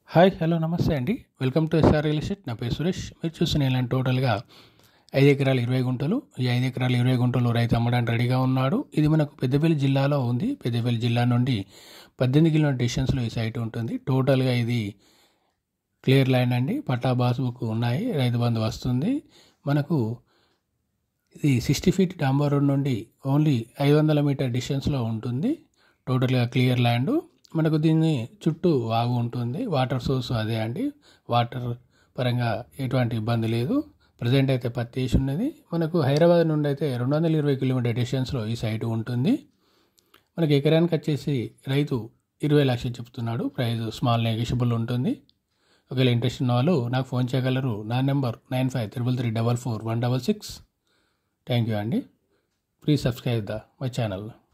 hi hello నమస్తే అండి welcome to SR real estate నా పేరు సురేష్ మీరు చూస్తున్న ఇలాంటి టోటల్గా ఐదు ఎకరాలు ఇరవై గుంటలు ఈ ఐదు ఎకరాలు ఇరవై గుంటలు రైతు అమ్మడానికి రెడీగా ఉన్నాడు ఇది మనకు పెద్దపల్లి జిల్లాలో ఉంది పెద్దపల్లి జిల్లా నుండి పద్దెనిమిది కిలోమీటర్ డిస్టెన్స్లో ఈ సైట్ ఉంటుంది టోటల్గా ఇది క్లియర్ ల్యాండ్ అండి పట్టా పాస్బుక్ ఉన్నాయి రైతు బంధు వస్తుంది మనకు ఇది సిక్స్టీ ఫీట్ డాంబర్ రోడ్ నుండి ఓన్లీ ఐదు వందల మీటర్ డిస్టెన్స్లో ఉంటుంది టోటల్గా క్లియర్ ల్యాండ్ మనకు దీన్ని చుట్టూ వాగు ఉంటుంది వాటర్ సోర్స్ అదే అండి వాటర్ పరంగా ఎటువంటి ఇబ్బంది లేదు ప్రజెంట్ అయితే పత్తి వేసి ఉన్నది మనకు హైదరాబాద్ నుండి అయితే రెండు వందల ఇరవై కిలోమీటర్ డిస్టెన్స్లో ఈ సైట్ ఉంటుంది మనకి ఎకరానికి వచ్చేసి రైతు ఇరవై లక్షలు చెప్తున్నాడు ప్రైస్ స్మాల్ నెగోషియబుల్ ఉంటుంది ఒకవేళ ఇంట్రెస్ట్ ఉన్న వాళ్ళు నాకు ఫోన్ చేయగలరు నా number nine five triple three double four one double six thank you అండి please subscribe the my channel